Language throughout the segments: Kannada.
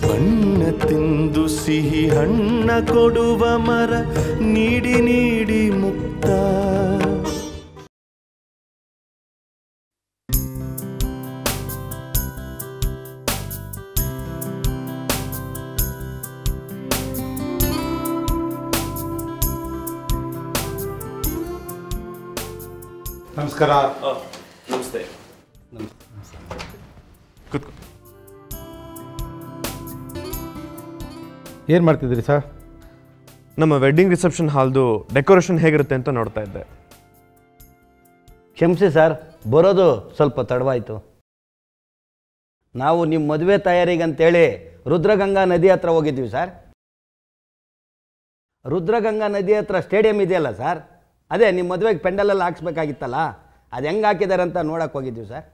ಬಣ್ಣ ತಿಂದು ಸಿಹಿ ಹಣ್ಣ ಕೊಡುವ ಮರ ನೀಡಿ ನೀಡಿ ಮುಕ್ತ ನಮಸ್ಕಾರ ನಮಸ್ತೆ ಕೂತ್ಕೊ ಏನು ಮಾಡ್ತಿದ್ದೀರಿ ಸರ್ ನಮ್ಮ ವೆಡ್ಡಿಂಗ್ ರಿಸೆಪ್ಷನ್ ಹಾಲ್ದು ಡೆಕೋರೇಷನ್ ಹೇಗಿರುತ್ತೆ ಅಂತ ನೋಡ್ತಾ ಇದ್ದೆ ಕ್ಷಮಿಸಿ ಸರ್ ಬರೋದು ಸ್ವಲ್ಪ ತಡವಾಯಿತು ನಾವು ನಿಮ್ಮ ಮದುವೆ ತಯಾರಿಗಂತೇಳಿ ರುದ್ರಗಂಗಾ ನದಿ ಹತ್ರ ಹೋಗಿದ್ವಿ ಸರ್ ರುದ್ರಗಂಗಾ ನದಿ ಹತ್ರ ಸ್ಟೇಡಿಯಂ ಇದೆಯಲ್ಲ ಸರ್ ಅದೇ ನಿಮ್ಮ ಮದುವೆಗೆ ಪೆಂಡಲೆಲ್ಲ ಹಾಕ್ಸ್ಬೇಕಾಗಿತ್ತಲ್ಲ ಅದು ಹೆಂಗೆ ಹಾಕಿದ್ದಾರೆ ಅಂತ ನೋಡಕ್ಕೆ ಹೋಗಿದ್ವಿ ಸರ್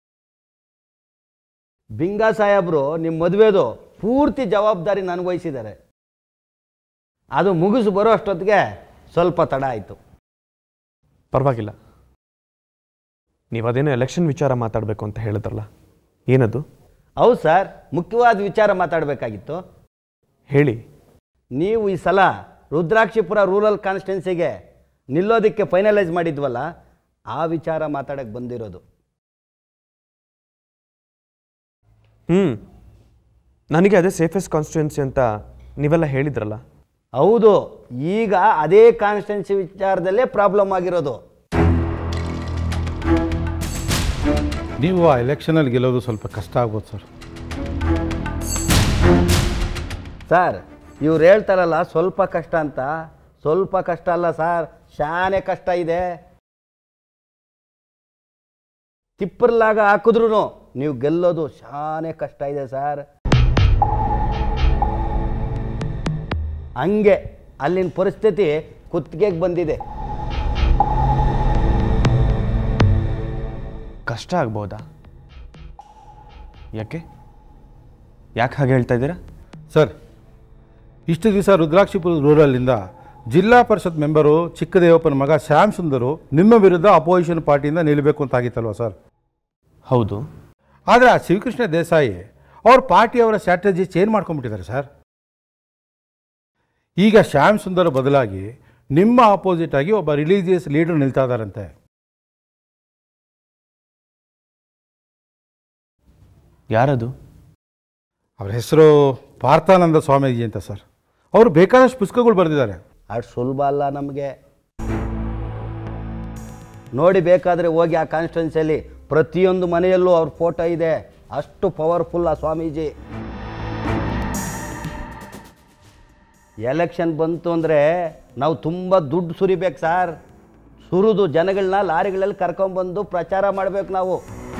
ಬಿಂಗಾ ಸಾಹೇಬರು ನಿಮ್ಮ ಮದುವೆದು ಪೂರ್ತಿ ಜವಾಬ್ದಾರಿ ನನಗೆ ವಹಿಸಿದ್ದಾರೆ ಅದು ಮುಗಿಸಿ ಬರೋ ಅಷ್ಟೊತ್ತಿಗೆ ಸ್ವಲ್ಪ ತಡ ಆಯಿತು ಪರವಾಗಿಲ್ಲ ನೀವು ಅದೇನೋ ಎಲೆಕ್ಷನ್ ವಿಚಾರ ಮಾತಾಡಬೇಕು ಅಂತ ಹೇಳಿದ್ರಲ್ಲ ಏನದು ಹೌದು ಸರ್ ಮುಖ್ಯವಾದ ವಿಚಾರ ಮಾತಾಡಬೇಕಾಗಿತ್ತು ಹೇಳಿ ನೀವು ಈ ಸಲ ರುದ್ರಾಕ್ಷಿಪುರ ರೂರಲ್ ಕಾನ್ಸ್ಟಿಟ್ಯೂನ್ಸಿಗೆ ನಿಲ್ಲೋದಕ್ಕೆ ಫೈನಲೈಸ್ ಮಾಡಿದ್ವಲ್ಲ ಆ ವಿಚಾರ ಮಾತಾಡಕ್ಕೆ ಬಂದಿರೋದು ಹ್ಞೂ ನನಗೆ ಅದೇ ಸೇಫೆಸ್ಟ್ ಕಾನ್ಸ್ಟಿಟ್ಯೂನ್ಸಿ ಅಂತ ನೀವೆಲ್ಲ ಹೇಳಿದ್ರಲ್ಲ ಹೌದು ಈಗ ಅದೇ ಕಾನ್ಸ್ಟಿಟ್ಯೂನ್ಸಿ ವಿಚಾರದಲ್ಲೇ ಪ್ರಾಬ್ಲಮ್ ಆಗಿರೋದು ನೀವು ಆ ಎಲೆಕ್ಷನಲ್ಲಿ ಗೆಲ್ಲೋದು ಸ್ವಲ್ಪ ಕಷ್ಟ ಆಗ್ಬೋದು ಸರ್ ಸರ್ ಇವ್ರು ಹೇಳ್ತಾರಲ್ಲ ಸ್ವಲ್ಪ ಕಷ್ಟ ಅಂತ ಸ್ವಲ್ಪ ಕಷ್ಟ ಅಲ್ಲ ಸರ್ ಶಾನೆ ಕಷ್ಟ ಇದೆ ತಿಪ್ಪರ್ಲಾಗ ಹಾಕಿದ್ರು ನೀವು ಗೆಲ್ಲೋದು ಶಾನೆ ಕಷ್ಟ ಇದೆ ಸರ್ ಹಂಗೆ ಅಲ್ಲಿನ ಪರಿಸ್ಥಿತಿ ಕುತ್ತಿಗೆಗೆ ಬಂದಿದೆ ಕಷ್ಟ ಆಗ್ಬೋದಾ ಯಾಕೆ ಯಾಕೆ ಹಾಗೆ ಹೇಳ್ತಾ ಇದ್ದೀರಾ ಸರ್ ಇಷ್ಟು ದಿವಸ ರುದ್ರಾಕ್ಷಿಪುರ ರೂರಲ್ಲಿಂದ ಜಿಲ್ಲಾ ಪರಿಷತ್ ಮೆಂಬರು ಚಿಕ್ಕದೇವಪ್ಪನ ಮಗ ಶ್ಯಾಮ್ ಸುಂದರು ನಿಮ್ಮ ವಿರುದ್ಧ ಅಪೋಸಿಷನ್ ಪಾರ್ಟಿಯಿಂದ ನಿಲ್ಲಬೇಕು ಅಂತ ಆಗಿತ್ತಲ್ವ ಸರ್ ಹೌದು ಆದರೆ ಆ ಶಿವಕೃಷ್ಣ ದೇಸಾಯಿ ಅವ್ರ ಪಾರ್ಟಿಯವರ ಸ್ಟ್ರಾಟಜಿ ಚೇಂಜ್ ಮಾಡ್ಕೊಂಡ್ಬಿಟ್ಟಿದ್ದಾರೆ ಸರ್ ಈಗ ಶ್ಯಾಮ್ ಸುಂದರ್ ಬದಲಾಗಿ ನಿಮ್ಮ ಆಪೋಸಿಟ್ ಆಗಿ ಒಬ್ಬ ರಿಲೀಜಿಯಸ್ ಲೀಡರ್ ನಿಲ್ತಾ ಇದ್ದಾರಂತೆ ಯಾರದು ಅವ್ರ ಹೆಸರು ಪಾರ್ಥಾನಂದ ಸ್ವಾಮೀಜಿ ಅಂತ ಸರ್ ಅವರು ಬೇಕಾದಷ್ಟು ಪುಸ್ತಕಗಳು ಬರೆದಿದ್ದಾರೆ ಅಷ್ಟು ಸುಲಭ ಅಲ್ಲ ನಮಗೆ ನೋಡಿ ಬೇಕಾದರೆ ಹೋಗಿ ಆ ಕಾನ್ಸ್ಟಿಟ್ಯೂನ್ಸಿಯಲ್ಲಿ ಪ್ರತಿಯೊಂದು ಮನೆಯಲ್ಲೂ ಅವ್ರ ಫೋಟೋ ಇದೆ ಅಷ್ಟು ಪವರ್ಫುಲ್ ಆ ಸ್ವಾಮೀಜಿ ಎಲೆಕ್ಷನ್ ಬಂತು ಅಂದರೆ ನಾವು ತುಂಬ ದುಡ್ಡು ಸುರಿಬೇಕು ಸರ್ ಸುರಿದು ಜನಗಳನ್ನ ಲಾರಿಗಳಲ್ಲಿ ಕರ್ಕೊಂಬಂದು ಪ್ರಚಾರ ಮಾಡಬೇಕು ನಾವು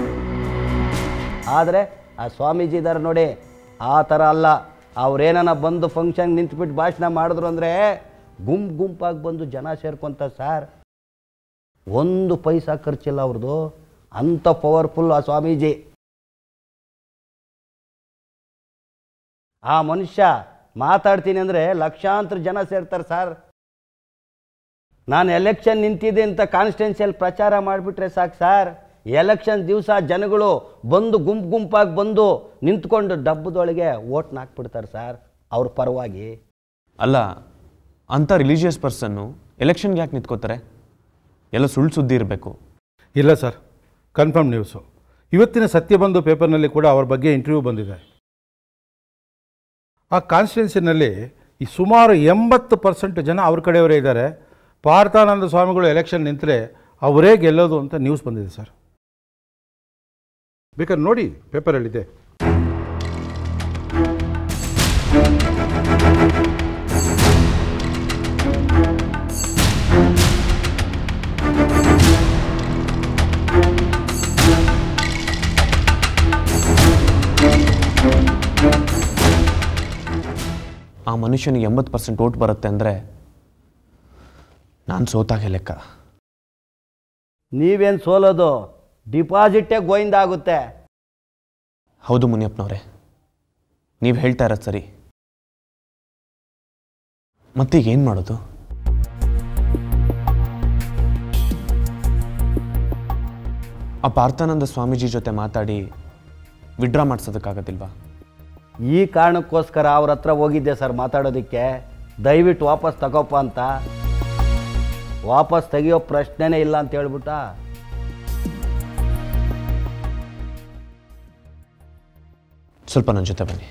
ಆದರೆ ಆ ಸ್ವಾಮೀಜಿ ಇದ್ದಾರೆ ನೋಡಿ ಆ ಥರ ಅಲ್ಲ ಅವ್ರೇನ ಬಂದು ಫಂಕ್ಷನ್ ನಿಂತ್ಬಿಟ್ಟು ಭಾಷಣ ಮಾಡಿದ್ರು ಅಂದರೆ ಗುಂಪು ಗುಂಪಾಗಿ ಬಂದು ಜನ ಸೇರ್ಕೊಂತ ಸರ್ ಒಂದು ಪೈಸಾ ಖರ್ಚಿಲ್ಲ ಅವ್ರದ್ದು ಅಂಥ ಪವರ್ಫುಲ್ ಆ ಸ್ವಾಮೀಜಿ ಆ ಮನುಷ್ಯ ಮಾತಾಡ್ತೀನಿ ಅಂದರೆ ಲಕ್ಷಾಂತರ ಜನ ಸೇರ್ತಾರೆ ಸರ್ ನಾನು ಎಲೆಕ್ಷನ್ ನಿಂತಿದೆ ಅಂತ ಕಾನ್ಸ್ಟಿಟ್ಯೂನ್ಸಿಯಲ್ಲಿ ಪ್ರಚಾರ ಮಾಡಿಬಿಟ್ರೆ ಸಾಕು ಸರ್ ಎಲೆಕ್ಷನ್ ದಿವಸ ಜನಗಳು ಬಂದು ಗುಂಪು ಗುಂಪಾಗಿ ಬಂದು ನಿಂತ್ಕೊಂಡು ಡಬ್ಬದೊಳಗೆ ಓಟ್ನ ಹಾಕ್ಬಿಡ್ತಾರೆ ಸರ್ ಅವ್ರ ಪರವಾಗಿ ಅಲ್ಲ ಅಂಥ ರಿಲಿಜಿಯಸ್ ಪರ್ಸನ್ನು ಎಲೆಕ್ಷನ್ಗೆ ಯಾಕೆ ನಿಂತ್ಕೋತಾರೆ ಎಲ್ಲ ಸುಳ್ಳು ಸುದ್ದಿ ಇರಬೇಕು ಇಲ್ಲ ಸರ್ ಕನ್ಫರ್ಮ್ ನ್ಯೂಸು ಇವತ್ತಿನ ಸತ್ಯಬಂಧು ಪೇಪರ್ನಲ್ಲಿ ಕೂಡ ಅವ್ರ ಬಗ್ಗೆ ಇಂಟರ್ವ್ಯೂ ಬಂದಿದೆ ಆ ಕಾನ್ಸ್ಟಿಟ್ಯೂನ್ಸಿನಲ್ಲಿ ಈ ಸುಮಾರು ಎಂಬತ್ತು ಪರ್ಸೆಂಟ್ ಜನ ಅವ್ರ ಕಡೆಯವರೇ ಇದ್ದಾರೆ ಪಾರ್ಥಾನಂದ ಸ್ವಾಮಿಗಳು ಎಲೆಕ್ಷನ್ ನಿಂತರೆ ಅವರೇ ಗೆಲ್ಲೋದು ಅಂತ ನ್ಯೂಸ್ ಬಂದಿದೆ ಸರ್ ಬೇಕಾದ್ರೆ ನೋಡಿ ಪೇಪರಲ್ಲಿದೆ ಆ ಮನುಷ್ಯನಿಗೆ ಎಂಬತ್ತು ಪರ್ಸೆಂಟ್ ಓಟ್ ಬರುತ್ತೆ ಅಂದರೆ ನಾನು ಸೋತಾಗೆ ಲೆಕ್ಕ ನೀವೇನು ಸೋಲೋದು ಡಿಪಾಸಿಟ್ಟೇ ಗೋಯಿಂದ ಆಗುತ್ತೆ ಹೌದು ಮುನಿಯಪ್ಪನವ್ರೆ ನೀವು ಹೇಳ್ತಾ ಇರೋದು ಸರಿ ಮತ್ತೀಗ ಏನು ಮಾಡೋದು ಆ ಪಾರ್ಥಾನಂದ ಸ್ವಾಮೀಜಿ ಜೊತೆ ಮಾತಾಡಿ ವಿಡ್ರಾ ಮಾಡಿಸೋದಕ್ಕಾಗೋದಿಲ್ವಾ ಈ ಕಾರಣಕ್ಕೋಸ್ಕರ ಅವ್ರ ಹತ್ರ ಹೋಗಿದ್ದೆ ಸರ್ ಮಾತಾಡೋದಕ್ಕೆ ದಯವಿಟ್ಟು ವಾಪಸ್ ತಗೋಪ್ಪ ಅಂತ ವಾಪಸ್ ತೆಗಿಯೋ ಪ್ರಶ್ನೆನೇ ಇಲ್ಲ ಅಂತ ಹೇಳ್ಬಿಟ್ಟ ಸ್ವಲ್ಪ ನನ್ನ ಜೊತೆ ಬನ್ನಿ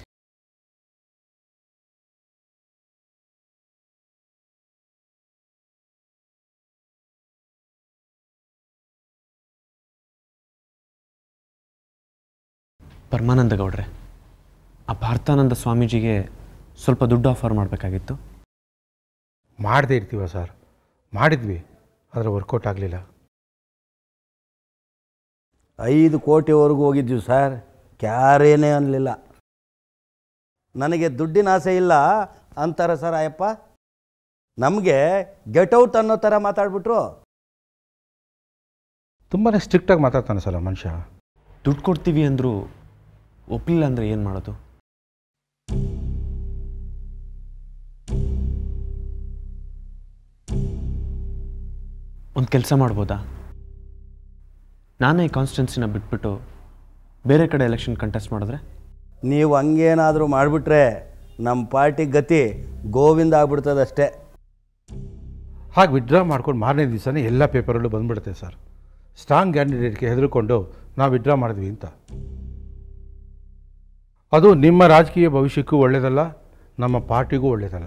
ಪರಮಾನಂದ ಗೌಡ್ರೆ ಆ ಭಾರತಾನಂದ ಸ್ವಾಮೀಜಿಗೆ ಸ್ವಲ್ಪ ದುಡ್ಡು ಆಫರ್ ಮಾಡಬೇಕಾಗಿತ್ತು ಮಾಡದೇ ಇರ್ತೀವ ಸರ್ ಮಾಡಿದ್ವಿ ಆದರೆ ವರ್ಕೌಟ್ ಆಗಲಿಲ್ಲ ಐದು ಕೋಟಿವರೆಗೂ ಹೋಗಿದ್ವಿ ಸರ್ ಕ್ಯಾರೇನೇ ಅನ್ನಲಿಲ್ಲ ನನಗೆ ದುಡ್ಡಿನ ಆಸೆ ಇಲ್ಲ ಅಂತಾರೆ ಸರ್ ಅಯ್ಯಪ್ಪ ನಮಗೆ ಗೆಟ್ ಔಟ್ ಅನ್ನೋ ಥರ ಮಾತಾಡ್ಬಿಟ್ರು ತುಂಬಾ ಸ್ಟ್ರಿಕ್ಟಾಗಿ ಮಾತಾಡ್ತಾನೆ ಸರ್ ಆ ಮನುಷ್ಯ ದುಡ್ಡು ಕೊಡ್ತೀವಿ ಅಂದರೂ ಒಪ್ಪಲಿಲ್ಲ ಅಂದರೆ ಏನು ಮಾಡೋದು ಒಂದು ಕೆಲಸ ಮಾಡ್ಬೋದಾ ನಾನೇ ಈ ಕಾನ್ಸ್ಟಿಟ್ಯೂನ್ಸಿನ ಬಿಟ್ಬಿಟ್ಟು ಬೇರೆ ಕಡೆ ಎಲೆಕ್ಷನ್ ಕಂಟೆಸ್ಟ್ ಮಾಡಿದ್ರೆ ನೀವು ಹಂಗೇನಾದರೂ ಮಾಡಿಬಿಟ್ರೆ ನಮ್ಮ ಪಾರ್ಟಿ ಗತಿ ಗೋವಿಂದ ಆಗ್ಬಿಡ್ತದಷ್ಟೇ ಹಾಗೆ ವಿಡ್ರಾ ಮಾಡ್ಕೊಂಡು ಮಾರನೇ ದಿವಸನೇ ಎಲ್ಲ ಪೇಪರಲ್ಲೂ ಬಂದ್ಬಿಡುತ್ತೆ ಸರ್ ಸ್ಟ್ರಾಂಗ್ ಕ್ಯಾಂಡಿಡೇಟ್ಗೆ ಹೆದರ್ಕೊಂಡು ನಾವು ವಿಡ್ರಾ ಮಾಡಿದ್ವಿ ಅಂತ ಅದು ನಿಮ್ಮ ರಾಜಕೀಯ ಭವಿಷ್ಯಕ್ಕೂ ಒಳ್ಳೆಯದಲ್ಲ ನಮ್ಮ ಪಾರ್ಟಿಗೂ ಒಳ್ಳೆಯದಲ್ಲ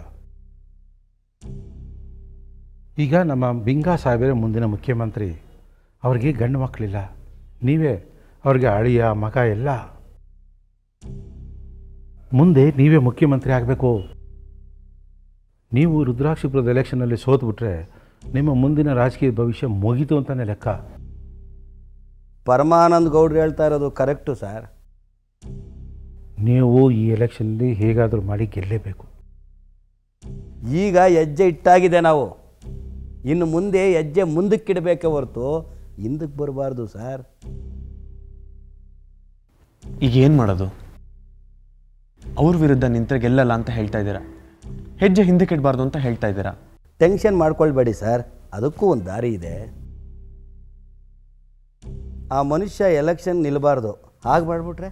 ಈಗ ನಮ್ಮ ಬಿಂಗಾ ಸಾಹೇಬರೇ ಮುಂದಿನ ಮುಖ್ಯಮಂತ್ರಿ ಅವ್ರಿಗೆ ಗಂಡು ಮಕ್ಕಳಿಲ್ಲ ನೀವೇ ಅವ್ರಿಗೆ ಅಳಿಯ ಮಗ ಎಲ್ಲ ಮುಂದೆ ನೀವೇ ಮುಖ್ಯಮಂತ್ರಿ ಆಗಬೇಕು ನೀವು ರುದ್ರಾಕ್ಷಿಪುರದ ಎಲೆಕ್ಷನಲ್ಲಿ ಸೋತ್ಬಿಟ್ರೆ ನಿಮ್ಮ ಮುಂದಿನ ರಾಜಕೀಯ ಭವಿಷ್ಯ ಮುಗೀತು ಅಂತಲೇ ಲೆಕ್ಕ ಪರಮಾನಂದ್ ಗೌಡ್ರು ಹೇಳ್ತಾ ಇರೋದು ಕರೆಕ್ಟು ಸರ್ ನೀವು ಈ ಎಲೆಕ್ಷನ್ನಲ್ಲಿ ಹೇಗಾದರೂ ಮಾಡಿ ಗೆಲ್ಲೇಬೇಕು ಈಗ ಹೆಜ್ಜೆ ಇಟ್ಟಾಗಿದೆ ನಾವು ಇನ್ನು ಮುಂದೆ ಹೆಜ್ಜೆ ಮುಂದಕ್ಕಿಡಬೇಕೆ ಹೊರತು ಹಿಂದಕ್ಕೆ ಬರಬಾರ್ದು ಸರ್ ಈಗ ಏನು ಮಾಡೋದು ಅವ್ರ ವಿರುದ್ಧ ನಿಂತರೆ ಗೆಲ್ಲಲ್ಲ ಅಂತ ಹೇಳ್ತಾ ಇದ್ದೀರಾ ಹೆಜ್ಜೆ ಹಿಂದಕ್ಕೆ ಇಡಬಾರ್ದು ಅಂತ ಹೇಳ್ತಾ ಇದ್ದೀರಾ ಟೆನ್ಷನ್ ಮಾಡ್ಕೊಳ್ಬೇಡಿ ಸರ್ ಅದಕ್ಕೂ ಒಂದು ದಾರಿ ಇದೆ ಆ ಮನುಷ್ಯ ಎಲೆಕ್ಷನ್ ನಿಲ್ಲಬಾರ್ದು ಹಾಗೆ ಮಾಡ್ಬಿಟ್ರೆ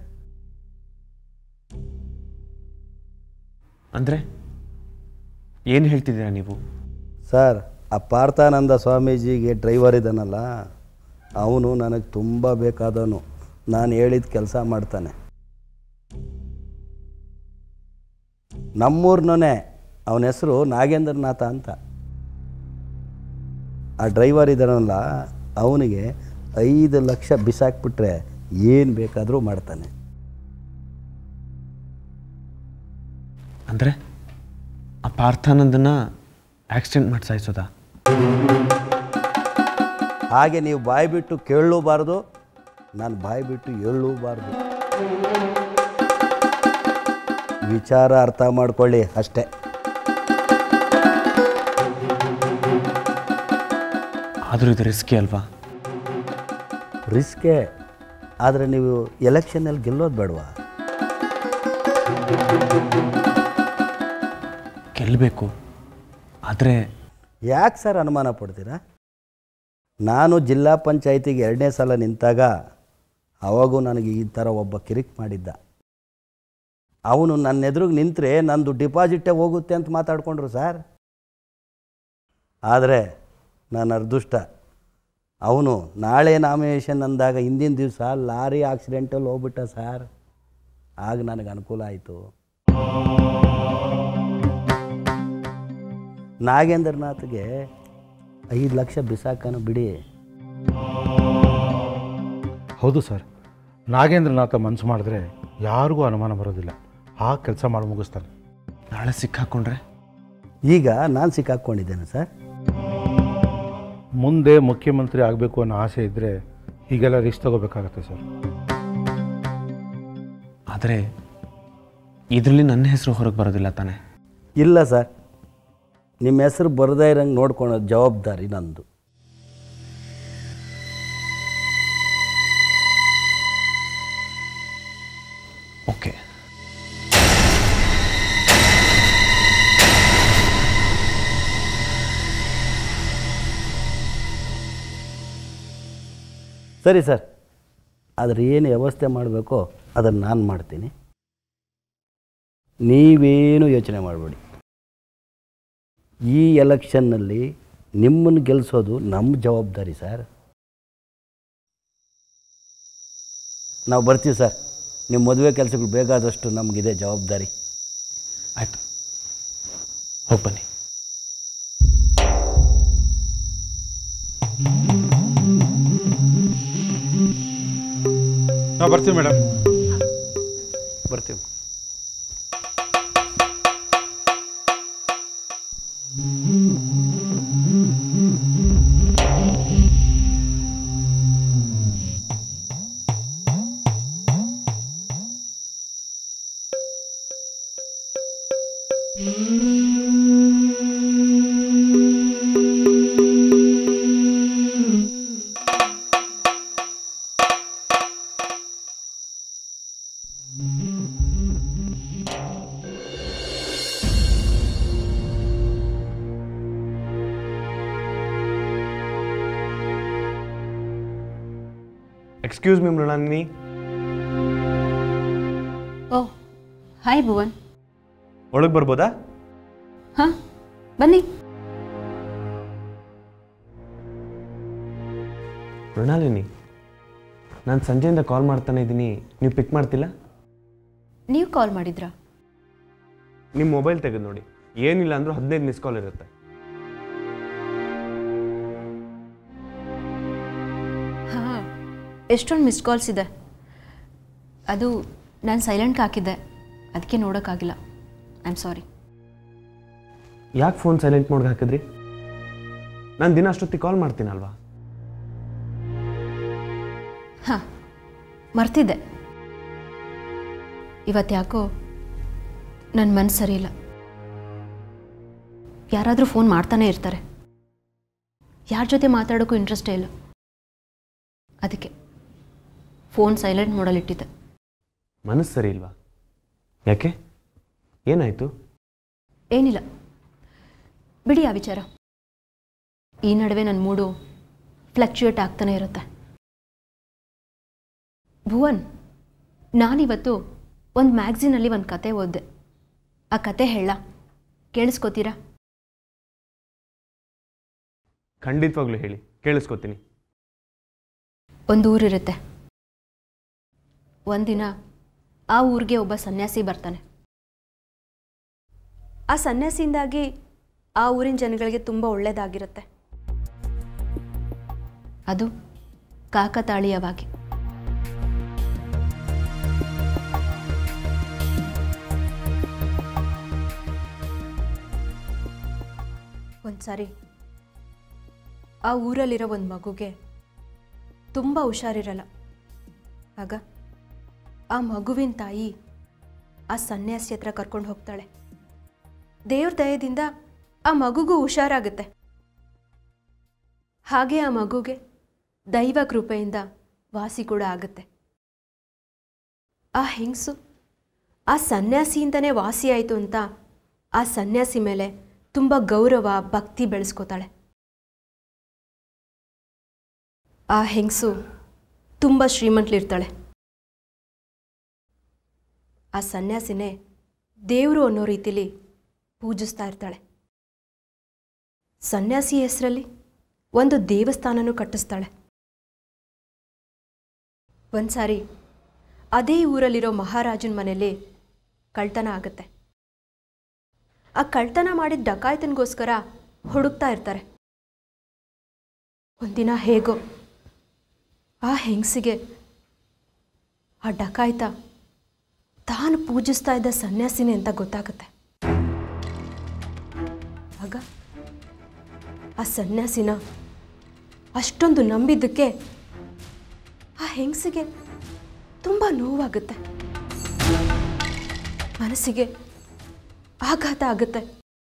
ಅಂದರೆ ಏನು ಹೇಳ್ತಿದ್ದೀರಾ ನೀವು ಸರ್ ಆ ಪಾರ್ಥಾನಂದ ಸ್ವಾಮೀಜಿಗೆ ಡ್ರೈವರ್ ಇದ್ದಾನಲ್ಲ ಅವನು ನನಗೆ ತುಂಬ ಬೇಕಾದವನು ನಾನು ಹೇಳಿದ ಕೆಲಸ ಮಾಡ್ತಾನೆ ನಮ್ಮೂರ್ನೇ ಅವನ ಹೆಸರು ನಾಗೇಂದ್ರನಾಥ ಅಂತ ಆ ಡ್ರೈವರ್ ಇದ್ದಾನಲ್ಲ ಅವನಿಗೆ ಐದು ಲಕ್ಷ ಬಿಸಾಕ್ಬಿಟ್ರೆ ಏನು ಬೇಕಾದರೂ ಮಾಡ್ತಾನೆ ಅಂದರೆ ಆ ಪಾರ್ಥಾನಂದನ ಆಕ್ಸಿಡೆಂಟ್ ಮಾಡಿ ಸಾಯಿಸೋದಾ ಹಾಗೆ ನೀವು ಬಾಯಿ ಬಿಟ್ಟು ಕೇಳಲೂಬಾರ್ದು ನಾನು ಬಾಯಿ ಬಿಟ್ಟು ಹೇಳಲೂಬಾರ್ದು ವಿಚಾರ ಅರ್ಥ ಮಾಡ್ಕೊಳ್ಳಿ ಅಷ್ಟೇ ಆದರೂ ಇದು ರಿಸ್ಕಿ ಅಲ್ವಾ ರಿಸ್ಕೇ ಆದರೆ ನೀವು ಎಲೆಕ್ಷನ್ನಲ್ಲಿ ಗೆಲ್ಲೋದು ಬೇಡವಾ ಗೆಲ್ಲಬೇಕು ಆದರೆ ಯಾಕೆ ಸರ್ ಅನುಮಾನ ಪಡ್ತೀರಾ ನಾನು ಜಿಲ್ಲಾ ಪಂಚಾಯತಿಗೆ ಎರಡನೇ ಸಲ ನಿಂತಾಗ ಅವಾಗೂ ನನಗೆ ಈ ಥರ ಒಬ್ಬ ಕಿರಿಕ್ ಮಾಡಿದ್ದ ಅವನು ನನ್ನ ಎದುರಿಗೆ ನಿಂತರೆ ನಂದು ಡಿಪಾಸಿಟೇ ಹೋಗುತ್ತೆ ಅಂತ ಮಾತಾಡ್ಕೊಂಡ್ರು ಸರ್ ಆದರೆ ನನ್ನ ಅದೃಷ್ಟ ಅವನು ನಾಳೆ ನಾಮಿನೇಷನ್ ಅಂದಾಗ ಹಿಂದಿನ ದಿವಸ ಲಾರಿ ಆಕ್ಸಿಡೆಂಟಲ್ಲಿ ಹೋಗ್ಬಿಟ್ಟ ಸರ್ ಆಗ ನನಗೆ ಅನುಕೂಲ ಆಯಿತು ನಾಗೇಂದ್ರನಾಥ್ಗೆ ಐದು ಲಕ್ಷ ಬಿಸಾಕನು ಬಿಡಿ ಹೌದು ಸರ್ ನಾಗೇಂದ್ರನಾಥ ಮನಸ್ಸು ಮಾಡಿದ್ರೆ ಯಾರಿಗೂ ಅನುಮಾನ ಬರೋದಿಲ್ಲ ಆ ಕೆಲಸ ಮಾಡಿ ಮುಗಿಸ್ತಾನೆ ನಾಳೆ ಸಿಕ್ಕಾಕೊಂಡ್ರೆ ಈಗ ನಾನು ಸಿಕ್ಕಾಕ್ಕೊಂಡಿದ್ದೇನೆ ಸರ್ ಮುಂದೆ ಮುಖ್ಯಮಂತ್ರಿ ಆಗಬೇಕು ಅನ್ನೋ ಆಸೆ ಇದ್ದರೆ ಹೀಗೆಲ್ಲ ರಿಸ್ಕ್ ತಗೋಬೇಕಾಗತ್ತೆ ಸರ್ ಆದರೆ ಇದರಲ್ಲಿ ನನ್ನ ಹೆಸರು ಹೊರಗೆ ಬರೋದಿಲ್ಲ ತಾನೆ ಇಲ್ಲ ಸರ್ ನಿಮ್ಮ ಹೆಸರು ಬರದೇ ಇರೋಂಗೆ ನೋಡ್ಕೊಳೋ ಜವಾಬ್ದಾರಿ ನಂದು ಓಕೆ ಸರಿ ಸರ್ ಆದರೆ ಏನು ವ್ಯವಸ್ಥೆ ಮಾಡಬೇಕೋ ಅದನ್ನು ನಾನು ಮಾಡ್ತೀನಿ ನೀವೇನು ಯೋಚನೆ ಮಾಡಬೇಡಿ ಈ ಎಲೆಕ್ಷನ್ನಲ್ಲಿ ನಿಮ್ಮನ್ನು ಗೆಲ್ಲಿಸೋದು ನಮ್ಮ ಜವಾಬ್ದಾರಿ ಸರ್ ನಾವು ಬರ್ತೀವಿ ಸರ್ ನಿಮ್ಮ ಮದುವೆ ಕೆಲಸಗಳು ಬೇಕಾದಷ್ಟು ನಮಗಿದೆ ಜವಾಬ್ದಾರಿ ಆಯಿತು ಹೋಗಿ ಬನ್ನಿ ನಾವು ಬರ್ತೀವಿ ಮೇಡಮ್ ಬರ್ತೀವಿ excuse me Mrinalini oh hi Bhuvan ಒಳಗೆ ಬರ್ಬೋದಾ ಹಾಂ ಬನ್ನಿ ಮೃಣಾಲಿನಿ ನಾನು ಸಂಜೆಯಿಂದ ಕಾಲ್ ಮಾಡ್ತಾನೆ ಇದ್ದೀನಿ ನೀವು ಪಿಕ್ ಮಾಡ್ತಿಲ್ಲ ನೀವು ಕಾಲ್ ಮಾಡಿದ್ರಾ ನಿಮ್ಮ ಮೊಬೈಲ್ ತೆಗೆದು ನೋಡಿ ಏನಿಲ್ಲ ಅಂದರೂ ಹದಿನೈದು ಮಿಸ್ ಕಾಲ್ ಇರುತ್ತೆ ಹಾಂ ಎಷ್ಟೊಂದು ಮಿಸ್ಡ್ ಕಾಲ್ಸ್ ಇದೆ ಅದು ನಾನು ಸೈಲೆಂಟ್ಗೆ ಹಾಕಿದ್ದೆ ಅದಕ್ಕೆ ನೋಡೋಕ್ಕಾಗಿಲ್ಲ ಐ ಆಮ್ ಸಾರಿ ಯಾಕೆ ಫೋನ್ ಸೈಲೆಂಟ್ ಮೋಡ್ಗೆ ಹಾಕಿದ್ರಿ ನಾನು ದಿನ ಅಷ್ಟೊತ್ತಿಗೆ ಕಾಲ್ ಮಾಡ್ತೀನಲ್ವಾ ಹಾಂ ಮರ್ತಿದ್ದೆ ಇವತ್ತು ಯಾಕೋ ನನ್ನ ಮನಸ್ಸು ಸರಿ ಇಲ್ಲ ಯಾರಾದರೂ ಫೋನ್ ಮಾಡ್ತಾನೆ ಇರ್ತಾರೆ ಯಾರ ಜೊತೆ ಮಾತಾಡೋಕ್ಕೂ ಇಂಟ್ರೆಸ್ಟೇ ಇಲ್ಲ ಅದಕ್ಕೆ ಫೋನ್ ಸೈಲೆಂಟ್ ಮಾಡಲಿಟ್ಟಿದ್ದೆ ಮನಸ್ಸು ಸರಿ ಇಲ್ವಾ ಯಾಕೆ ಏನಾಯಿತು ಏನಿಲ್ಲ ಬಿಡಿ ಆ ವಿಚಾರ ಈ ನಡುವೆ ನನ್ನ ಮೂಡು ಫ್ಲಕ್ಚುಯೇಟ್ ಆಗ್ತಾನೆ ಇರುತ್ತೆ ಭುವನ್ ನಾನಿವತ್ತು ಒಂದು ಮ್ಯಾಗ್ಝಿನಲ್ಲಿ ಒಂದು ಕತೆ ಓದಿದೆ ಆ ಕತೆ ಹೇಳ ಕೇಳಿಸ್ಕೋತೀರಾ ಖಂಡಿತವಾಗ್ಲೂ ಹೇಳಿ ಕೇಳಿಸ್ಕೊತೀನಿ ಒಂದು ಊರಿರುತ್ತೆ ಒಂದಿನ ಆ ಊರಿಗೆ ಒಬ್ಬ ಸನ್ಯಾಸಿ ಬರ್ತಾನೆ ಆ ಸನ್ಯಾಸಿಯಿಂದಾಗಿ ಆ ಊರಿನ ಜನಗಳಿಗೆ ತುಂಬ ಒಳ್ಳೆಯದಾಗಿರುತ್ತೆ ಅದು ಕಾಕತಾಳೀಯವಾಗಿ ಒಂದ್ಸಾರಿ ಆ ಊರಲ್ಲಿರೋ ಒಂದು ಮಗುಗೆ ತುಂಬ ಹುಷಾರಿರಲ್ಲ ಆಗ ಆ ಮಗುವಿನ ತಾಯಿ ಆ ಸನ್ಯಾಸಿ ಹತ್ರ ಕರ್ಕೊಂಡು ಹೋಗ್ತಾಳೆ ದೇವ್ರ ದಯದಿಂದ ಆ ಮಗುಗೂ ಹುಷಾರಾಗುತ್ತೆ ಹಾಗೆ ಆ ಮಗುಗೆ ದೈವ ಕೃಪೆಯಿಂದ ವಾಸಿ ಕೂಡ ಆಗುತ್ತೆ ಆ ಹೆಂಗಸು ಆ ಸನ್ಯಾಸಿಯಿಂದನೇ ವಾಸಿಯಾಯಿತು ಅಂತ ಆ ಸನ್ಯಾಸಿ ಮೇಲೆ ತುಂಬ ಗೌರವ ಭಕ್ತಿ ಬೆಳೆಸ್ಕೋತಾಳೆ ಆ ಹೆಂಗಸು ತುಂಬ ಶ್ರೀಮಂತಲಿರ್ತಾಳೆ ಆ ಸನ್ಯಾಸಿನೇ ದೇವರು ಅನ್ನೋ ರೀತಿಲಿ ಪೂಜಿಸ್ತಾ ಇರ್ತಾಳೆ ಸನ್ಯಾಸಿ ಹೆಸರಲ್ಲಿ ಒಂದು ದೇವಸ್ಥಾನನೂ ಕಟ್ಟಿಸ್ತಾಳೆ ಒಂದ್ಸಾರಿ ಅದೇ ಊರಲ್ಲಿರೋ ಮಹಾರಾಜನ ಮನೆಯಲ್ಲಿ ಕಳ್ತನ ಆಗುತ್ತೆ ಆ ಕಳ್ತನ ಮಾಡಿದ ಡಕಾಯ್ತನಿಗೋಸ್ಕರ ಹುಡುಕ್ತಾ ಇರ್ತಾರೆ ಒಂದಿನ ಹೇಗೋ ಆ ಹೆಂಗಸಿಗೆ ಆ ಡಕಾಯ್ತ ತಾನು ಪೂಜಿಸ್ತಾ ಇದ್ದ ಸನ್ಯಾಸಿನೇ ಅಂತ ಗೊತ್ತಾಗುತ್ತೆ ಆಗ ಆ ಸನ್ಯಾಸಿನ ಅಷ್ಟೊಂದು ನಂಬಿದ್ದಕ್ಕೆ ಆ ಹೆಂಗಸಿಗೆ ತುಂಬ ನೋವಾಗುತ್ತೆ ಮನಸ್ಸಿಗೆ ಆಘಾತ ಆಗುತ್ತೆ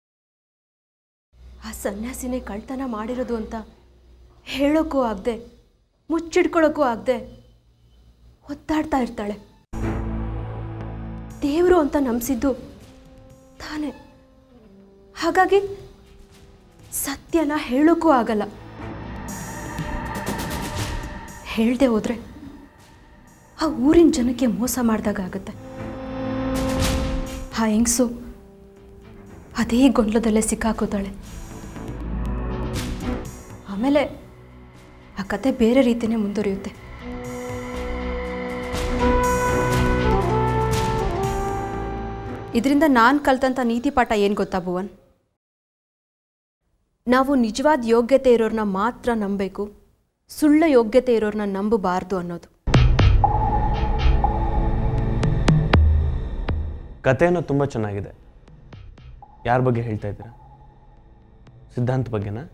ಆ ಸನ್ಯಾಸಿನೇ ಕಳ್ತನ ಮಾಡಿರೋದು ಅಂತ ಹೇಳೋಕ್ಕೂ ಆಗದೆ ಮುಚ್ಚಿಡ್ಕೊಳ್ಳೋಕ್ಕೂ ಆಗದೆ ಒತ್ತಾಡ್ತಾ ಇರ್ತಾಳೆ ದೇವರು ಅಂತ ನಂಬಿಸಿದ್ದು ತಾನೇ ಹಾಗಾಗಿ ಸತ್ಯನ ಹೇಳೋಕ್ಕೂ ಆಗಲ್ಲ ಹೇಳದೆ ಹೋದ್ರೆ ಆ ಊರಿನ ಜನಕ್ಕೆ ಮೋಸ ಮಾಡಿದಾಗ ಆಗುತ್ತೆ ಆ ಹೆಂಗಸು ಅದೇ ಗೊಂದಲದಲ್ಲೇ ಸಿಕ್ಕಾಕೋತಾಳೆ ಆಮೇಲೆ ಆ ಕತೆ ಬೇರೆ ರೀತಿಯೇ ಮುಂದುವರಿಯುತ್ತೆ ಇದರಿಂದ ನಾನು ಕಲ್ತಂಥ ನೀತಿ ಪಾಠ ಏನು ಗೊತ್ತಾ ಭುವನ್ ನಾವು ನಿಜವಾದ ಯೋಗ್ಯತೆ ಇರೋರನ್ನ ಮಾತ್ರ ನಂಬಬೇಕು ಸುಳ್ಳು ಯೋಗ್ಯತೆ ಇರೋರನ್ನ ನಂಬಬಾರ್ದು ಅನ್ನೋದು ಕಥೆನೂ ತುಂಬ ಚೆನ್ನಾಗಿದೆ ಯಾರ ಬಗ್ಗೆ ಹೇಳ್ತಾ ಇದ್ದೀರಾ ಸಿದ್ಧಾಂತ ಬಗ್ಗೆನಾ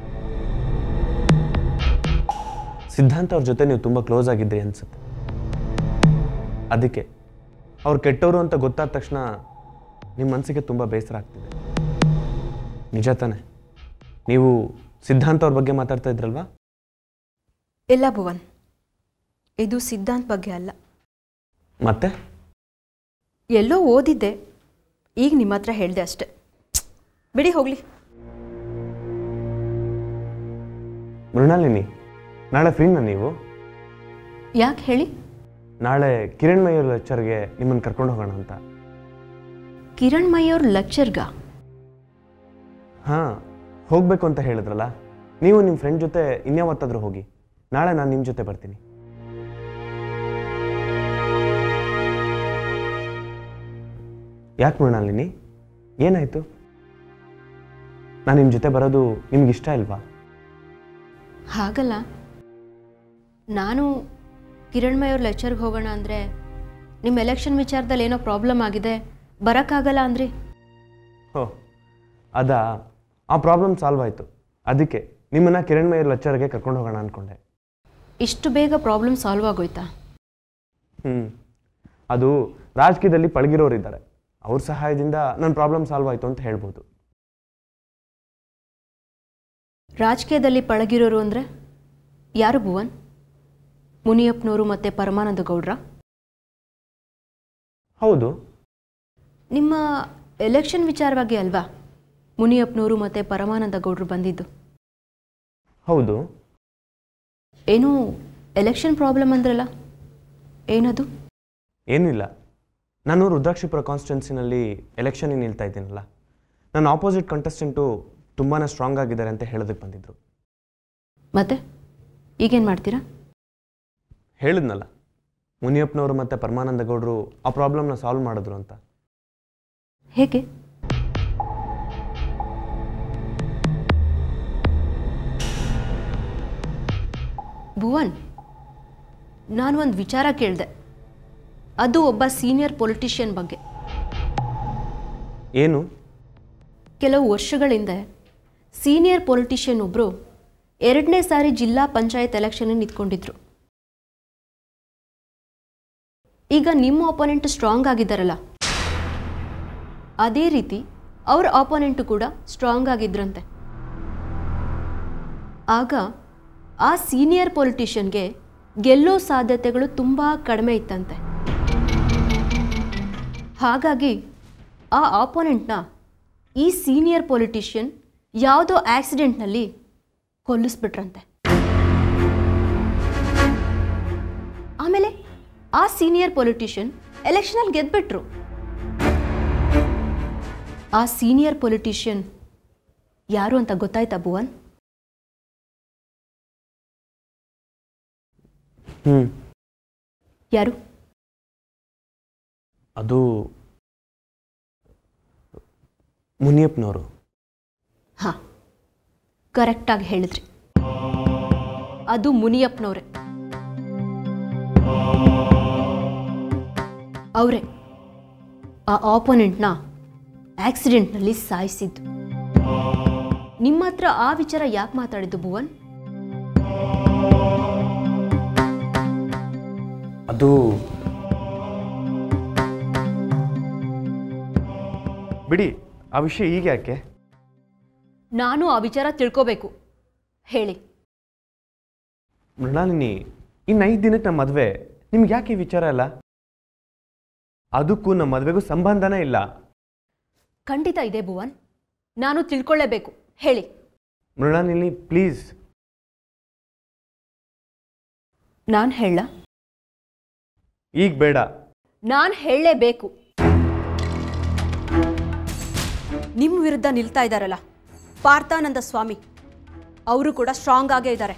ಸಿದ್ಧಾಂತ ಅವ್ರ ಜೊತೆ ನೀವು ತುಂಬ ಕ್ಲೋಸ್ ಆಗಿದ್ರಿ ಅನ್ಸುತ್ತೆ ಅದಕ್ಕೆ ಅವ್ರು ಕೆಟ್ಟವರು ಅಂತ ಗೊತ್ತಾದ ತಕ್ಷಣ ನಿಮ್ಮ ಮನಸ್ಸಿಗೆ ತುಂಬ ಬೇಸರ ಆಗ್ತಿದೆ ನಿಜ ತಾನೆ ನೀವು ಸಿದ್ಧಾಂತ ಅವ್ರ ಬಗ್ಗೆ ಮಾತಾಡ್ತಾ ಇದ್ರಲ್ವಾ ಇಲ್ಲ ಭುವನ್ ಇದು ಸಿದ್ಧಾಂತ ಬಗ್ಗೆ ಅಲ್ಲ ಮತ್ತೆ ಎಲ್ಲೋ ಓದಿದ್ದೆ ಈಗ ನಿಮ್ಮ ಹತ್ರ ಹೇಳಿದೆ ಅಷ್ಟೆ ಬಿಡಿ ಹೋಗಲಿ ಮೃಣಾಲಿನಿ ನಾಳೆ ಫ್ರೀನಾ ನೀವು ಯಾಕೆ ಹೇಳಿ ನಾಳೆ ಕಿರಣ್ ಮಯೂರ್ ಲೆಕ್ಚರ್ಗೆ ನಿಮ್ಮನ್ನು ಕರ್ಕೊಂಡು ಹೋಗೋಣ ಅಂತ ಕಿರಣ್ ಮೈಯವ್ರ ಲೆಕ್ಚರ್ಗ ಹಾಂ ಹೋಗಬೇಕು ಅಂತ ಹೇಳಿದ್ರಲ್ಲ ನೀವು ನಿಮ್ಮ ಫ್ರೆಂಡ್ ಜೊತೆ ಇನ್ಯಾವತ್ತಾದರೂ ಹೋಗಿ ನಾಳೆ ನಾನು ನಿಮ್ಮ ಜೊತೆ ಬರ್ತೀನಿ ಯಾಕೆ ಮೃಣಾಲಿನಿ ಏನಾಯಿತು ನಾನು ನಿಮ್ಮ ಜೊತೆ ಬರೋದು ನಿಮ್ಗೆ ಇಷ್ಟ ಇಲ್ವಾ ಹಾಗಲ್ಲ ನಾನು ಕಿರಣ್ ಮೈಯವ್ರ ಲೆಕ್ಚರ್ಗೆ ಹೋಗೋಣ ಅಂದರೆ ನಿಮ್ಮ ಎಲೆಕ್ಷನ್ ವಿಚಾರದಲ್ಲಿ ಏನೋ ಪ್ರಾಬ್ಲಮ್ ಆಗಿದೆ ಬರೋಕ್ಕಾಗಲ್ಲ ಅಂದ್ರಿ ಹೋ ಅದಾ ಆ ಪ್ರಾಬ್ಲಮ್ ಸಾಲ್ವ್ ಆಯಿತು ಅದಕ್ಕೆ ನಿಮ್ಮನ್ನು ಕಿರಣ್ ಮಯೂರ್ ಲೆಕ್ಚರ್ಗೆ ಕರ್ಕೊಂಡು ಹೋಗೋಣ ಅಂದ್ಕೊಂಡೆ ಇಷ್ಟು ಬೇಗ ಪ್ರಾಬ್ಲಮ್ ಸಾಲ್ವ್ ಆಗೋಯ್ತಾ ಹ್ಞೂ ಅದು ರಾಜಕೀಯದಲ್ಲಿ ಪಳಗಿರೋರಿದ್ದಾರೆ ಅವ್ರ ಸಹಾಯದಿಂದ ನನ್ನ ಪ್ರಾಬ್ಲಮ್ ಸಾಲ್ವ್ ಆಯಿತು ಅಂತ ಹೇಳ್ಬೋದು ರಾಜಕೀಯದಲ್ಲಿ ಪಳಗಿರೋರು ಅಂದರೆ ಯಾರು ಭುವನ್ ಮುನಿಯಪ್ಪನವರು ಮತ್ತು ಪರಮಾನಂದ ಗೌಡ್ರ ಹೌದು ನಿಮ್ಮ ಎಲೆಕ್ಷನ್ ವಿಚಾರವಾಗಿ ಅಲ್ವಾ ಮುನಿಯಪ್ಪನವರು ಮತ್ತು ಪರಮಾನಂದ ಗೌಡ್ರು ಬಂದಿದ್ದು ಹೌದು ಏನೂ ಎಲೆಕ್ಷನ್ ಪ್ರಾಬ್ಲಮ್ ಅಂದ್ರಲ್ಲ ಏನದು ಏನೂ ಇಲ್ಲ ನಾನು ರುದ್ರಾಕ್ಷಿಪುರ ಕಾನ್ಸ್ಟಿಟ್ಯುನ್ಸಿನಲ್ಲಿ ಎಲೆಕ್ಷನಿಗೆ ನಿಲ್ತಾ ಇದ್ದೀನಲ್ಲ ನನ್ನ ಆಪೋಸಿಟ್ ಕಂಟೆಸ್ಟೆಂಟು ತುಂಬಾ ಸ್ಟ್ರಾಂಗ್ ಆಗಿದ್ದಾರೆ ಅಂತ ಹೇಳೋದಕ್ಕೆ ಬಂದಿದ್ದರು ಮತ್ತೆ ಈಗೇನು ಮಾಡ್ತೀರಾ ಹೇಳಿದ್ನಲ್ಲ ಮುನಿಯಪ್ಪನವರು ಮತ್ತು ಪರಮಾನಂದ ಗೌಡರು ಆ ಪ್ರಾಬ್ಲಮ್ನ ಸಾಲ್ವ್ ಮಾಡಿದ್ರು ಅಂತ ಹೇಗೆ ಭುವನ್ ನಾನು ಒಂದು ವಿಚಾರ ಕೇಳಿದೆ ಅದು ಒಬ್ಬ ಸೀನಿಯರ್ ಪೊಲಿಟಿಷಿಯನ್ ಬಗ್ಗೆ ಏನು ಕೆಲವು ವರ್ಷಗಳ ಹಿಂದೆ ಸೀನಿಯರ್ ಪೊಲಿಟಿಷಿಯನ್ ಒಬ್ಬರು ಎರಡನೇ ಸಾರಿ ಜಿಲ್ಲಾ ಪಂಚಾಯತ್ ಎಲೆಕ್ಷನ್ ನಿಂತ್ಕೊಂಡಿದ್ರು ಈಗ ನಿಮ್ಮ ಆಪೋನೆಂಟ್ ಸ್ಟ್ರಾಂಗ್ ಆಗಿದ್ದಾರಲ್ಲ ಅದೇ ರೀತಿ ಅವ್ರ ಆಪೋನೆಂಟು ಕೂಡ ಸ್ಟ್ರಾಂಗ್ ಆಗಿದ್ರಂತೆ ಆಗ ಆ ಸೀನಿಯರ್ ಪೊಲಿಟಿಷಿಯನ್ಗೆ ಗೆಲ್ಲೋ ಸಾಧ್ಯತೆಗಳು ತುಂಬ ಕಡಿಮೆ ಇತ್ತಂತೆ ಹಾಗಾಗಿ ಆ ಆಪೋನೆಂಟ್ನ ಈ ಸೀನಿಯರ್ ಪೊಲಿಟಿಷಿಯನ್ ಯಾವುದೋ ಆಕ್ಸಿಡೆಂಟ್ನಲ್ಲಿ ಕೊಲ್ಲಿಸ್ಬಿಟ್ರಂತೆ ಆಮೇಲೆ ಆ ಸೀನಿಯರ್ ಪೊಲಿಟಿಷಿಯನ್ ಎಲೆಕ್ಷನಲ್ಲಿ ಗೆದ್ಬಿಟ್ರು ಆ ಸೀನಿಯರ್ ಪೊಲಿಟಿಷಿಯನ್ ಯಾರು ಅಂತ ಗೊತ್ತಾಯ್ತಾ ಭುವನ್ ಹ್ಞೂ ಯಾರು ಅದು ಮುನಿಯಪ್ಪನವರು ಹಾಂ ಕರೆಕ್ಟಾಗಿ ಹೇಳಿದ್ರಿ ಅದು ಮುನಿಯಪ್ಪನವ್ರೆ ಅವರೇ ಆ ಆಪೋನೆಂಟ್ನ ಆಕ್ಸಿಡೆಂಟ್ನಲ್ಲಿ ಸಾಯಿಸಿದ್ದು ನಿಮ್ಮ ಹತ್ರ ಆ ವಿಚಾರ ಯಾಕೆ ಮಾತಾಡಿದ್ದು ಭುವನ್ ಅದು ಬಿಡಿ ಆ ವಿಷಯ ಈಗ ಯಾಕೆ ನಾನು ಆ ವಿಚಾರ ತಿಳ್ಕೋಬೇಕು ಹೇಳಿ ಮೃಣಾಲಿನಿ ಇನ್ನು ಐದು ದಿನಕ್ಕೆ ನಮ್ಮ ಮದುವೆ ನಿಮ್ಗೆ ಯಾಕೆ ಈ ವಿಚಾರ ಇಲ್ಲ ಅದಕ್ಕೂ ನಮ್ಮ ಮದುವೆಗೂ ಸಂಬಂಧನೇ ಇಲ್ಲ ಖಂಡಿತ ಇದೆ ಭುವನ್ ನಾನು ತಿಳ್ಕೊಳ್ಳೇಬೇಕು ಹೇಳಿ ಮೃಣಾಲಿನಿ ಪ್ಲೀಸ್ ನಾನು ಹೇಳ ಈಗ ಬೇಡ ನಾನು ಹೇಳಲೇಬೇಕು ನಿಮ್ಮ ವಿರುದ್ಧ ನಿಲ್ತಾ ಇದ್ದಾರಲ್ಲ ಪಾರ್ಥಾನಂದ ಸ್ವಾಮಿ ಅವರು ಕೂಡ ಸ್ಟ್ರಾಂಗ್ ಆಗೇ ಇದ್ದಾರೆ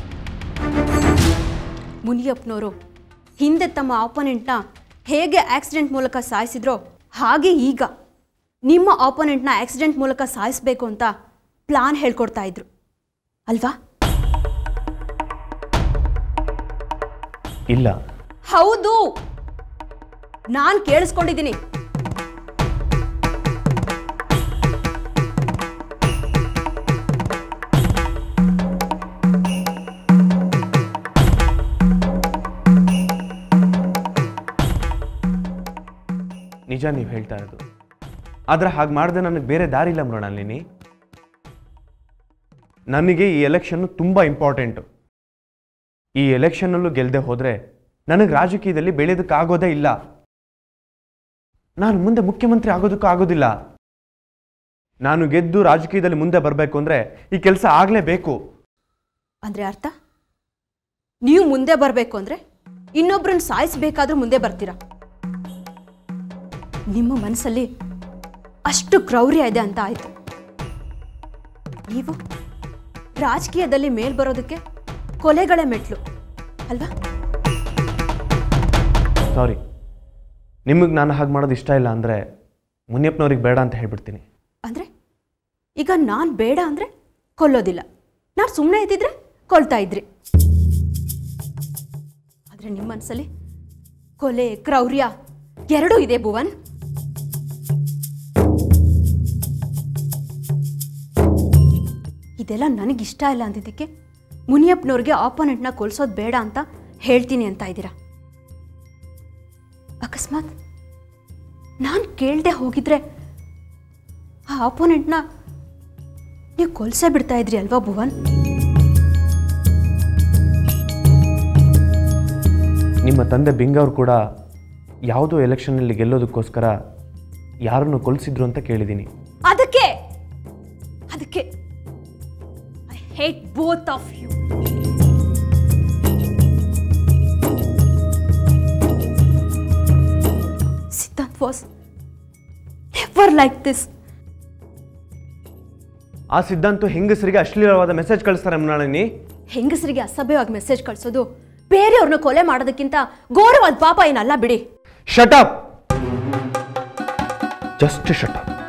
ಮುನಿಯಪ್ಪನವರು ಹಿಂದೆ ತಮ್ಮ ಆಪೋನೆಂಟ್ನ ಹೇಗೆ ಆಕ್ಸಿಡೆಂಟ್ ಮೂಲಕ ಸಾಯಿಸಿದ್ರೋ ಹಾಗೆ ಈಗ ನಿಮ್ಮ ಆಪೋನೆಂಟ್ನ ಆಕ್ಸಿಡೆಂಟ್ ಮೂಲಕ ಸಾಯಿಸಬೇಕು ಅಂತ ಪ್ಲಾನ್ ಹೇಳ್ಕೊಡ್ತಾ ಇದ್ರು ಅಲ್ವಾ ಇಲ್ಲ ಹೌದು ನಾನು ಕೇಳಿಸ್ಕೊಂಡಿದ್ದೀನಿ ನಿಜ ನೀವು ಹೇಳ್ತಾ ಇರೋದು ಆದರೆ ಹಾಗೆ ಮಾಡಿದೆ ನನಗೆ ಬೇರೆ ದಾರಿ ಇಲ್ಲ ಮೃಣಾಲಿನಿ ನನಗೆ ಈ ಎಲೆಕ್ಷನ್ನು ತುಂಬ ಇಂಪಾರ್ಟೆಂಟು ಈ ಎಲೆಕ್ಷನ್ನಲ್ಲೂ ಗೆಲ್ಲದೆ ಹೋದರೆ ನನಗೆ ರಾಜಕೀಯದಲ್ಲಿ ಬೆಳೆಯೋದಕ್ಕಾಗೋದೇ ಇಲ್ಲ ನಾನು ಮುಂದೆ ಮುಖ್ಯಮಂತ್ರಿ ಆಗೋದಕ್ಕೂ ಆಗೋದಿಲ್ಲ ನಾನು ಗೆದ್ದು ರಾಜಕೀಯದಲ್ಲಿ ಮುಂದೆ ಬರಬೇಕು ಅಂದರೆ ಈ ಕೆಲಸ ಆಗಲೇಬೇಕು ಅಂದ್ರೆ ಅರ್ಥ ನೀವು ಮುಂದೆ ಬರಬೇಕು ಅಂದ್ರೆ ಇನ್ನೊಬ್ರನ್ನ ಸಾಯಿಸ್ಬೇಕಾದ್ರೂ ಮುಂದೆ ಬರ್ತೀರಾ ನಿಮ್ಮ ಮನಸ್ಸಲ್ಲಿ ಅಷ್ಟು ಕ್ರೌರ್ಯ ಇದೆ ಅಂತ ಆಯ್ತು ನೀವು ರಾಜಕೀಯದಲ್ಲಿ ಮೇಲ್ ಬರೋದಕ್ಕೆ ಕೊಲೆಗಳೇ ಮೆಟ್ಲು ಅಲ್ವಾ ಸಾರಿ ನಿಮಗೆ ನಾನು ಹಾಗೆ ಮಾಡೋದು ಇಷ್ಟ ಇಲ್ಲ ಅಂದರೆ ಮುನಿಯಪ್ಪನವ್ರಿಗೆ ಬೇಡ ಅಂತ ಹೇಳ್ಬಿಡ್ತೀನಿ ಅಂದ್ರೆ ಈಗ ನಾನು ಬೇಡ ಅಂದ್ರೆ ಕೊಲ್ಲೋದಿಲ್ಲ ನಾನು ಸುಮ್ಮನೆ ಇದ್ದಿದ್ರೆ ಕೊಲ್ತಾ ಇದ್ರಿ ಆದ್ರೆ ನಿಮ್ಮ ಮನಸ್ಸಲ್ಲಿ ಕೊಲೆ ಕ್ರೌರ್ಯ ಎರಡೂ ಇದೆ ಭುವನ್ ಇದೆಲ್ಲ ನನಗಿಷ್ಟ ಇಲ್ಲ ಅಂದಿದ್ದಕ್ಕೆ ಮುನಿಯಪ್ಪನವ್ರಿಗೆ ಆಪೋನೆಂಟ್ನ ಕೊಲ್ಸೋದು ಬೇಡ ಅಂತ ಹೇಳ್ತೀನಿ ಅಂತ ಇದ್ದೀರಾ ಅಕಸ್ಮಾತ್ ನಾನು ಕೇಳದೆ ಹೋಗಿದ್ರೆ ಆ ಆಪೋನೆಂಟ್ನ ನೀವು ಕೊಲ್ಸೇ ಬಿಡ್ತಾ ಇದ್ರಿ ಅಲ್ವಾ ಭುವನ್ ನಿಮ್ಮ ತಂದೆ ಬಿಂಗವ್ರು ಕೂಡ ಯಾವುದೋ ಎಲೆಕ್ಷನ್ನಲ್ಲಿ ಗೆಲ್ಲೋದಕ್ಕೋಸ್ಕರ ಯಾರನ್ನು ಕೊಲಿಸಿದ್ರು ಅಂತ ಕೇಳಿದ್ದೀನಿ ಅದಕ್ಕೆ ಅದಕ್ಕೆ I hate both of you Siddhant was never like this ಆ ಸಿದ್ಧಾಂತ ಹೆಂಗಸರಿಗೆ ಅಶ್ಲೀಲವಾದ ಮೆಸೇಜ್ ಕಳಿಸ್ತಾರೆ ಮೃಣಾಳಿನಿ ಹೆಂಗಸರಿಗೆ ಅಸಭ್ಯವಾಗಿ ಮೆಸೇಜ್ ಕಳಿಸೋದು ಬೇರೆಯವ್ರನ್ನ ಕೊಲೆ ಮಾಡೋದಕ್ಕಿಂತ ಘೋರವಾದ ಪಾಪ ಏನಲ್ಲ ಬಿಡಿ ಶಟಪ್ ಜಸ್ಟ್ ಶಟಪ್